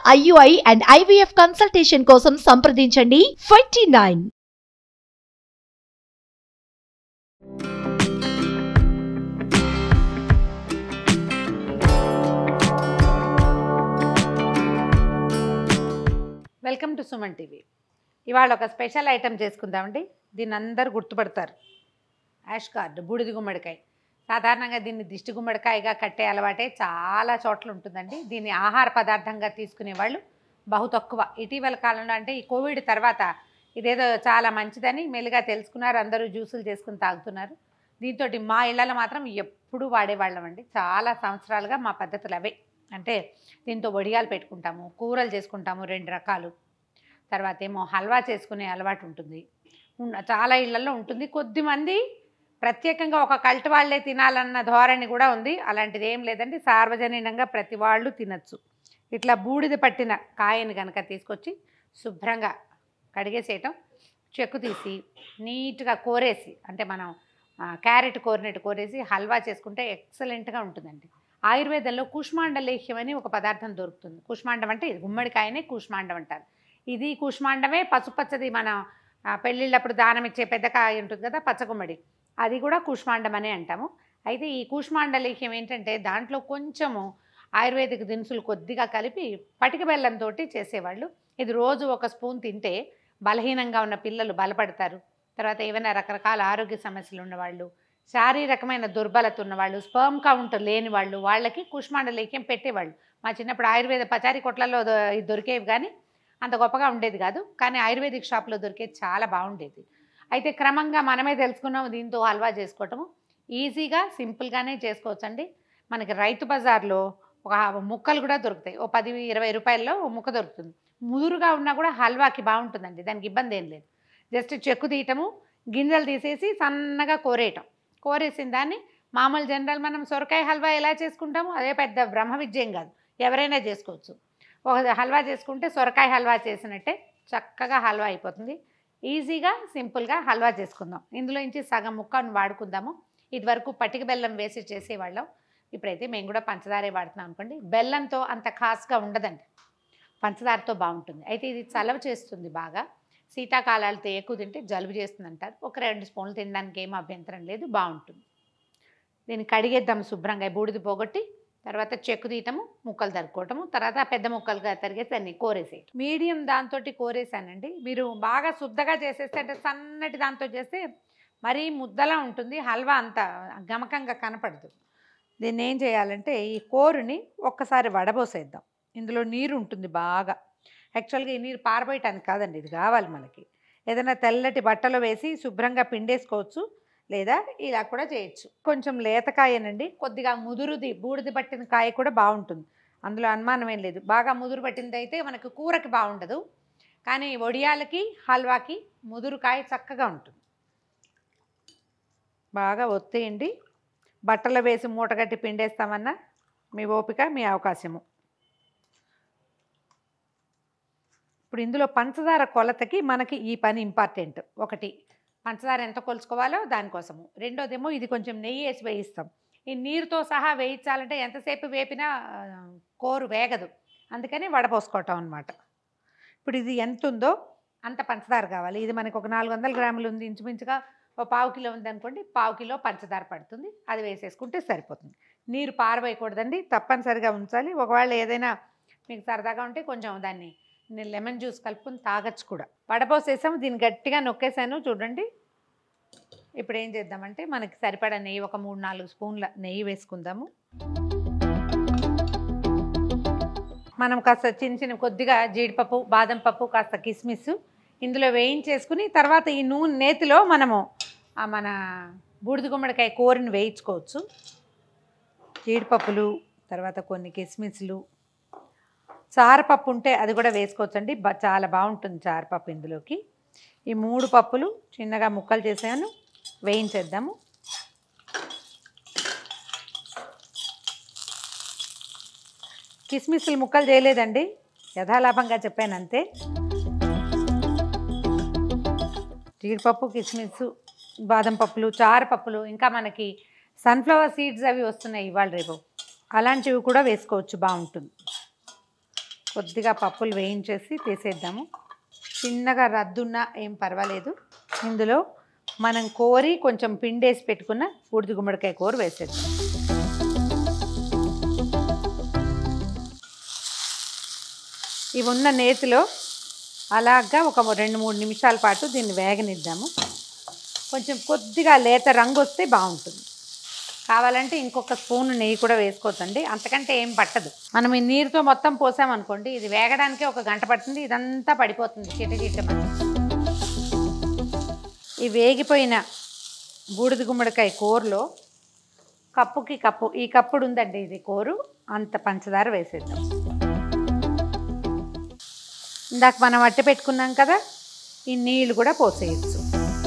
IUI and IVF consultation కోసం సంప్రదించండి twenty nine welcome to Suman TV ఇవాళ ఒక స్పెషల్ ఐటెం చేసుకుందామండి దీన్ని అందరు గుర్తుపడతారు యాష్ కార్డ్ బూడిద గుమ్మడికాయ సాధారణంగా దీన్ని దిష్టి గుమ్మడికాయగా కట్టే అలవాటే చాలా చోట్ల ఉంటుందండి దీన్ని ఆహార పదార్థంగా తీసుకునే వాళ్ళు బహు తక్కువ ఇటీవల కాలంలో అంటే ఈ కోవిడ్ తర్వాత ఇదేదో చాలా మంచిదని మెల్లిగా తెలుసుకున్నారు అందరూ జ్యూసులు చేసుకుని తాగుతున్నారు దీంతో మా ఇళ్ళలో మాత్రం ఎప్పుడూ వాడేవాళ్ళం అండి చాలా సంవత్సరాలుగా మా పద్ధతులు అవే అంటే దీంతో వడియాలు పెట్టుకుంటాము కూరలు చేసుకుంటాము రెండు రకాలు తర్వాత ఏమో హల్వా చేసుకునే అలవాటు ఉంటుంది ఉన్న- చాలా ఇళ్లలో ఉంటుంది కొద్దిమంది ప్రత్యేకంగా ఒక కల్ట్ వాళ్ళే తినాలన్న ధోరణి కూడా ఉంది అలాంటిది ఏం లేదండి సార్వజనీనంగా ప్రతి వాళ్ళు తినచ్చు ఇట్లా బూడిద పట్టిన కాయని కనుక తీసుకొచ్చి శుభ్రంగా కడిగేసేయటం చెక్కు తీసి నీట్గా కోరేసి అంటే మనం ఆ, క్యారెట్ కోరినట్టు కోరేసి హల్వా చేసుకుంటే ఎక్సలెంట్గా ఉంటుందండి ఆయుర్వేదంలో కూష్మాండ లేహ్యం అని ఒక పదార్థం దొరుకుతుంది కూష్మాండం అంటే ఇది గుమ్మడికాయనే కూష్మాండం అంటారు ఇది కూష్మాండమే పసుపచ్చది మన ఆ, పెళ్ళిళ్ళప్పుడు దానం ఇచ్చే పెద్ద కాయ ఉంటుంది కదా పచ్చగుమ్మడి అది కూడా కూష్మాండం అనే అంటాము అయితే ఈ కూష్మాండ లేహ్యం ఏంటంటే దాంట్లో కొంచెము ఆయుర్వేదిక్ దినుసులు కొద్దిగా కలిపి పటిక బెల్లంతో చేసేవాళ్ళు ఇది రోజు ఒక స్పూన్ తింటే బలహీనంగా ఉన్న పిల్లలు బలపడతారు తర్వాత ఏమైనా రకరకాల ఆరోగ్య సమస్యలు ఉన్నవాళ్ళు శారీరకమైన దుర్బలత ఉన్నవాళ్ళు స్పర్మ్ కౌంట్ లేని వాళ్ళు వాళ్ళకి కుష్మాండ లేఖ్యం పెట్టేవాళ్ళు మా చిన్నప్పుడు ఆయుర్వేద పచారీ కొట్లలో దొ- ఇది దొరికేవి కానీ అంత గొప్పగా ఉండేది కాదు కానీ ఆయుర్వేదిక్ షాప్లో దొరికేది చాలా బాగుండేది అయితే క్రమంగా మనమే తెలుసుకున్నాం దీంతో హల్వా చేసుకోవటము ఈజీగా సింపుల్గానే చేసుకోవచ్చండి మనకి రైతు బజార్లో ఒక ముక్కలు కూడా దొరుకుతాయి ఓ పది ఇరవై రూపాయల్లో ఓ ముక్క దొరుకుతుంది ముదురుగా ఉన్నా కూడా హల్వాకి బాగుంటుందండి దానికి ఇబ్బంది ఏం లేదు జస్ట్ చెక్కు తీయటము గింజలు తీసేసి సన్నగా కోరేయటం కోరేసిన దాన్ని మామూలు జనరల్ మనం సొరకాయ హల్వా ఎలా చేసుకుంటామో అదే పెద్ద బ్రహ్మ విద్యం కాదు ఎవరైనా చేసుకోవచ్చు ఒక హల్వా చేసుకుంటే సొరకాయ హల్వా చేసినట్టే చక్కగా హల్వా అయిపోతుంది ఈజీగా సింపుల్గా హల్వా చేసుకుందాం ఇందులో నుంచి సగం ముక్కను వాడుకుందాము ఇదివరకు పటిక బెల్లం వేసి చేసేవాళ్ళం ఇప్పుడైతే మేము కూడా పంచదారే వాడుతున్నాం అనుకోండి బెల్లంతో అంత ఖాస్గా ఉండదండి పంచదారతో బాగుంటుంది అయితే ఇది చలవ చేస్తుంది బాగా శీతాకాలాలతో ఎక్కువ తింటే జలుబు చేస్తుంది అంటారు ఒక రెండు స్పూన్లు తినడానికి ఏం అభ్యంతరం లేదు బాగుంటుంది దీన్ని కడిగేద్దాం శుభ్రంగా బూడిద పోగొట్టి తర్వాత చెక్కు తీయటము ముక్కలు తరుక్కోవటము తర్వాత పెద్ద ముక్కలుగా తరిగేసి దాన్ని కోరేసేయటం మీడియం దాంతో కోరేసానండి మీరు బాగా శుద్ధగా చేసేస్తే అంటే సన్నటి దాంతో చేస్తే మరీ ముద్దలా ఉంటుంది హల్వా అంత గమకంగా కనపడదు దీన్ని ఏం చేయాలంటే ఈ కోరుని ఒక్కసారి వడబోసేద్దాం ఇందులో నీరు ఉంటుంది బాగా యాక్చువల్గా ఈ నీరు పారబోయటానికి కాదండి ఇది కావాలి మనకి ఏదైనా తెల్లటి బట్టలో వేసి శుభ్రంగా పిండేసుకోవచ్చు లేదా ఇలా కూడా చేయొచ్చు కొంచెం లేతకాయనండి కొద్దిగా ముదురుది బూడిది పట్టిన కాయ కూడా బాగుంటుంది అందులో అనుమానం ఏం లేదు బాగా ముదురు పట్టింది అయితే మనకు కూరకి బాగుండదు కానీ వడియాలకి హల్వాకి ముదురు కాయ చక్కగా ఉంటుంది బాగా ఒత్తేయండి బట్టలు వేసి మూటగట్టి పిండేస్తామన్నా మీ ఓపిక మీ అవకాశము ఇప్పుడు ఇందులో పంచదార కొలతకి మనకి ఈ పని ఇంపార్టెంట్ ఒకటి పంచదార ఎంత కొలుచుకోవాలో దానికోసము రెండోదేమో ఇది కొంచెం నెయ్యి వేసి వేయిస్తాం ఈ నీరుతో సహా వేయించాలంటే ఎంతసేపు వేపినా ఆ, కోరు వేగదు అందుకని వడపోసుకోవటం అనమాట ఇప్పుడు ఇది ఎంత ఉందో అంత పంచదార కావాలి ఇది మనకు ఒక నాలుగు వందల గ్రాములు ఉంది ఇంచుమించుగా ఓ పావు కిలో ఉంది అనుకోండి పావు కిలో పంచదార పడుతుంది అది వేసేసుకుంటే సరిపోతుంది నీరు పారబోయకూడదండి తప్పనిసరిగా ఉంచాలి ఒకవేళ ఏదైనా మీకు సరదాగా ఉంటే కొంచెం దాన్ని నేను లెమన్ జ్యూస్ కలుపుకొని తాగొచ్చు కూడా వడపోసేసాము దీన్ని గట్టిగా నొక్కేసాను చూడండి ఇప్పుడు ఏం చేద్దామంటే మనకి సరిపడా నెయ్యి ఒక మూడు నాలుగు స్పూన్ల నెయ్యి వేసుకుందాము మనం కాస్త చిన్న చిన్న కొద్దిగా జీడిపప్పు బాదం పప్పు కాస్త కిస్మిస్ ఇందులో వేయించేసుకుని తర్వాత ఈ నూనె నేతిలో మనము ఆ మన బూడిద గుమ్మడికాయ కూరని వేయించుకోవచ్చు జీడిపప్పులు తర్వాత కొన్ని కిస్మిస్లు చారపప్పు ఉంటే అది కూడా వేసుకోవచ్చు అండి బ- చాలా బాగుంటుంది చారపప్పు ఇందులోకి ఈ మూడు పప్పులు చిన్నగా ముక్కలు చేసాను వేయించేద్దాము కిస్మిస్లు ముక్కలు చేయలేదండి యథాలాభంగా చెప్పాను అంతే జీడిపప్పు కిస్మిస్ బాదం పప్పులు చారు పప్పులు ఇంకా మనకి సన్ఫ్లవర్ సీడ్స్ అవి వస్తున్నాయి ఇవాళ రేపు అలాంటివి కూడా వేసుకోవచ్చు బాగుంటుంది కొద్దిగా పప్పులు వేయించేసి తీసేద్దాము చిన్నగా రద్దున్నా ఏం పర్వాలేదు ఇందులో మనం కోరి కొంచెం పిండేసి పెట్టుకున్న బూడిద గుమ్మడికాయ కూర వేసేద్దాం ఇవి ఉన్న నేతిలో అలాగా ఒక రెండు మూడు నిమిషాల పాటు దీన్ని వేగనిద్దాము కొంచెం కొద్దిగా లేత రంగు వస్తే బాగుంటుంది కావాలంటే ఇంకొక స్పూన్ నెయ్యి కూడా వేసుకోవచ్చండి అంతకంటే ఏం పట్టదు మనం ఈ నీరుతో మొత్తం పోసామనుకోండి ఇది వేగడానికి ఒక గంట పడుతుంది ఇదంతా పడిపోతుంది చిట చిట్టమని ఈ వేగిపోయిన బూడిద గుమ్మడికాయ కూరలో కప్పుకి కప్పు ఈ కప్పుడు ఉందండి ఇది కూరు అంత పంచదార వేసేద్దాం ఇందాక మనం అట్టి పెట్టుకున్నాం కదా ఈ నీళ్ళు కూడా పోసేయచ్చు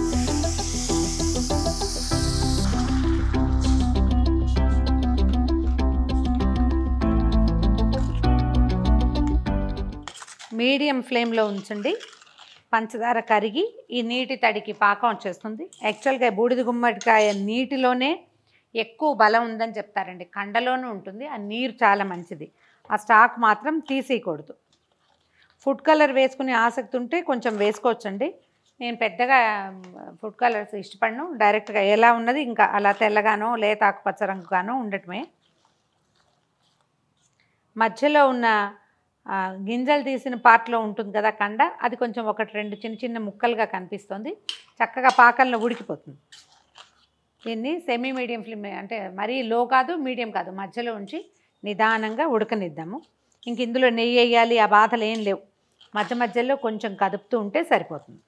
మీడియం ఫ్లేమ్లో ఉంచండి పంచదార కరిగి ఈ నీటి తడికి పాకం వచ్చేస్తుంది యాక్చువల్గా బూడిద గుమ్మడికాయ నీటిలోనే ఎక్కువ బలం ఉందని చెప్తారండి కండలోనూ ఉంటుంది ఆ నీరు చాలా మంచిది ఆ స్టాక్ మాత్రం తీసేయకూడదు ఫుడ్ కలర్ వేసుకునే ఆసక్తి ఉంటే కొంచెం వేసుకోవచ్చండి నేను పెద్దగా ఫుడ్ కలర్స్ ఇష్టపడను డైరెక్ట్గా ఎలా ఉన్నది ఇంకా అలా తెల్లగానో లేత ఆకుపచ్చ రంగుగానో ఉండటమే మధ్యలో ఉన్న ఆ, గింజలు తీసిన పార్ట్లో ఉంటుంది కదా కండ అది కొంచెం ఒకటి రెండు చిన్న చిన్న ముక్కలుగా కనిపిస్తుంది చక్కగా పాకంలో ఉడికిపోతుంది దీన్ని సెమీ మీడియం ఫ్లేమ్ అంటే మరీ లో కాదు మీడియం కాదు మధ్యలో ఉంచి నిదానంగా ఉడకనిద్దాము ఇంక ఇందులో నెయ్యి వేయాలి ఆ బాధలు ఏం లేవు మధ్య మధ్యలో కొంచెం కదుపుతూ ఉంటే సరిపోతుంది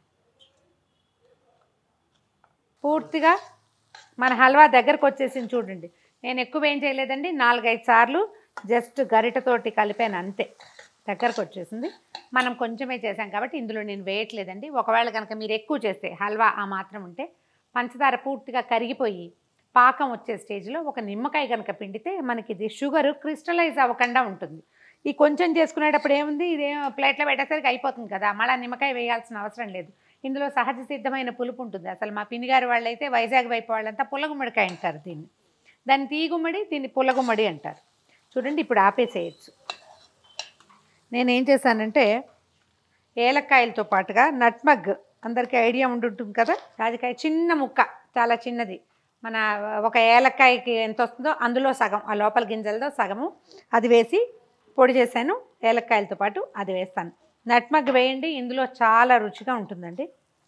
పూర్తిగా మన హల్వా దగ్గరకు వచ్చేసింది చూడండి నేను ఎక్కువ ఏం చేయలేదండి నాలుగైదు సార్లు జస్ట్ గరిటతోటి కలిపాను అంతే దగ్గరకు వచ్చేసింది మనం కొంచెమే చేసాం కాబట్టి ఇందులో నేను వేయట్లేదండి ఒకవేళ కనుక మీరు ఎక్కువ చేస్తే హల్వా ఆ మాత్రం ఉంటే పంచదార పూర్తిగా కరిగిపోయి పాకం వచ్చే స్టేజ్లో ఒక నిమ్మకాయ కనుక పిండితే మనకి ఇది షుగర్ క్రిస్టలైజ్ అవ్వకుండా ఉంటుంది ఈ కొంచెం చేసుకునేటప్పుడు ఏముంది ఇదేం ప్లేట్లో పెట్టేసరికి అయిపోతుంది కదా మళ్ళీ నిమ్మకాయ వేయాల్సిన అవసరం లేదు ఇందులో సహజ సిద్ధమైన పులుపు ఉంటుంది అసలు మా పినిగారు వాళ్ళైతే వైజాగ్ వైపు వాళ్ళంతా పుల్లగుమ్మడికాయ అంటారు దీన్ని దాన్ని తీగుమ్మడి దీన్ని పుల్లగుమ్మడి అంటారు చూడండి ఇప్పుడు ఆపేసేయచ్చు నేను ఏం చేశానంటే ఏలక్కాయలతో పాటుగా నట్మగ్ అందరికీ ఐడియా ఉండుంటుంది కదా జాజికాయ చిన్న ముక్క చాలా చిన్నది మన ఒక ఏలక్కాయకి ఎంత వస్తుందో అందులో సగం ఆ లోపల గింజలతో సగము అది వేసి పొడి చేశాను ఏలక్కాయలతో పాటు అది వేస్తాను నట్మగ్ వేయండి ఇందులో చాలా రుచిగా ఉంటుందండి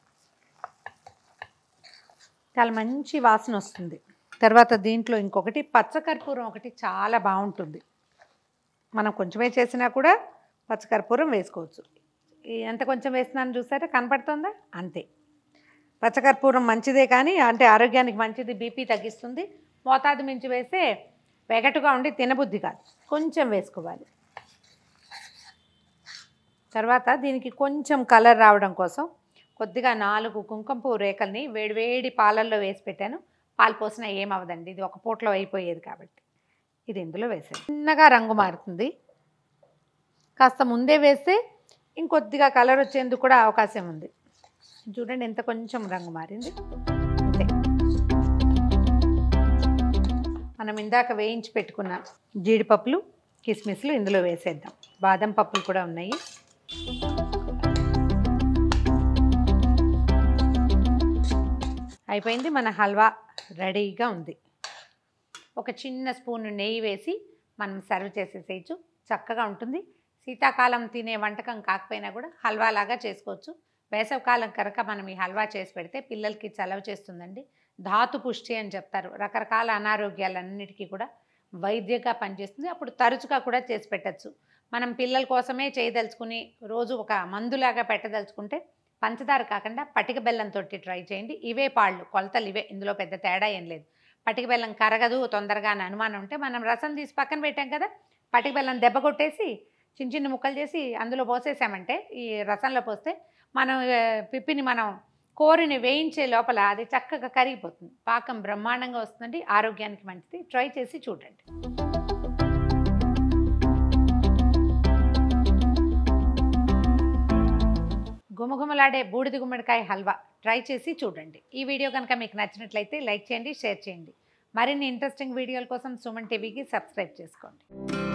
చాలా మంచి వాసన వస్తుంది తర్వాత దీంట్లో ఇంకొకటి పచ్చకర్పూరం ఒకటి చాలా బాగుంటుంది మనం కొంచెమే చేసినా కూడా పచ్చకర్పూరం వేసుకోవచ్చు ఈ ఎంత కొంచెం వేస్తున్నాను చూసారా కనపడుతుందా అంతే పచ్చకర్పూరం మంచిదే కానీ అంటే ఆరోగ్యానికి మంచిది బీపీ తగ్గిస్తుంది మోతాదు మించి వేస్తే వెగటుగా ఉండి తినబుద్ధి కాదు కొంచెం వేసుకోవాలి తర్వాత దీనికి కొంచెం కలర్ రావడం కోసం కొద్దిగా నాలుగు కుంకుమ పువ్వు రేకల్ని వేడివేడి పాలల్లో వేసి పెట్టాను పాలు పోసినా ఏమవదండి ఇది ఒక పూటలో అయిపోయేది కాబట్టి ఇది ఇందులో వేసాను చిన్నగా రంగు మారుతుంది కాస్త ముందే వేస్తే ఇంకొద్దిగా కలర్ వచ్చేందుకు కూడా అవకాశం ఉంది చూడండి ఎంత కొంచెం రంగు మారింది అంతే మనం ఇందాక వేయించి పెట్టుకున్న జీడిపప్పులు కిస్మిస్లు ఇందులో వేసేద్దాం బాదం పప్పులు కూడా ఉన్నాయి అయిపోయింది మన హల్వా రెడీగా ఉంది ఒక చిన్న స్పూన్ నెయ్యి వేసి మనం సర్వ్ చేసేసేయచ్చు చక్కగా ఉంటుంది శీతాకాలం తినే వంటకం కాకపోయినా కూడా హల్వా లాగా చేసుకోవచ్చు వేసవికాలం కనుక మనం ఈ హల్వా చేసి పెడితే పిల్లలకి చలవ చేస్తుందండి ధాతు పుష్టి అని చెప్తారు రకరకాల అనారోగ్యాలన్నిటికీ కూడా వైద్యంగా పనిచేస్తుంది అప్పుడు తరచుగా కూడా చేసి పెట్టచ్చు మనం పిల్లల కోసమే చేయదలుచుకుని రోజు ఒక మందులాగా పెట్టదలుచుకుంటే పంచదార కాకుండా పటిక బెల్లంతో ట్రై చేయండి ఇవే పాళ్ళు కొలతలు ఇవే ఇందులో పెద్ద తేడా ఏం లేదు పటిక బెల్లం కరగదు తొందరగా అని అనుమానం ఉంటే మనం రసం తీసి పక్కన పెట్టాం కదా పటిక బెల్లం దెబ్బ కొట్టేసి చిన్న చిన్న ముక్కలు చేసి అందులో పోసేసామంటే ఈ రసంలో పోస్తే మనం ఆ, పిప్పిని మనం కోరిని వేయించే లోపల అది చక్కగా కరిగిపోతుంది పాకం బ్రహ్మాండంగా వస్తుందండి ఆరోగ్యానికి మంచిది ట్రై చేసి చూడండి గుమగుమలాడే బూడిద గుమ్మడికాయ హల్వా ట్రై చేసి చూడండి ఈ వీడియో కనుక మీకు నచ్చినట్లయితే లైక్ చేయండి షేర్ చేయండి మరిన్ని ఇంట్రెస్టింగ్ వీడియోల కోసం సుమన్ టీవీకి సబ్స్క్రైబ్ చేసుకోండి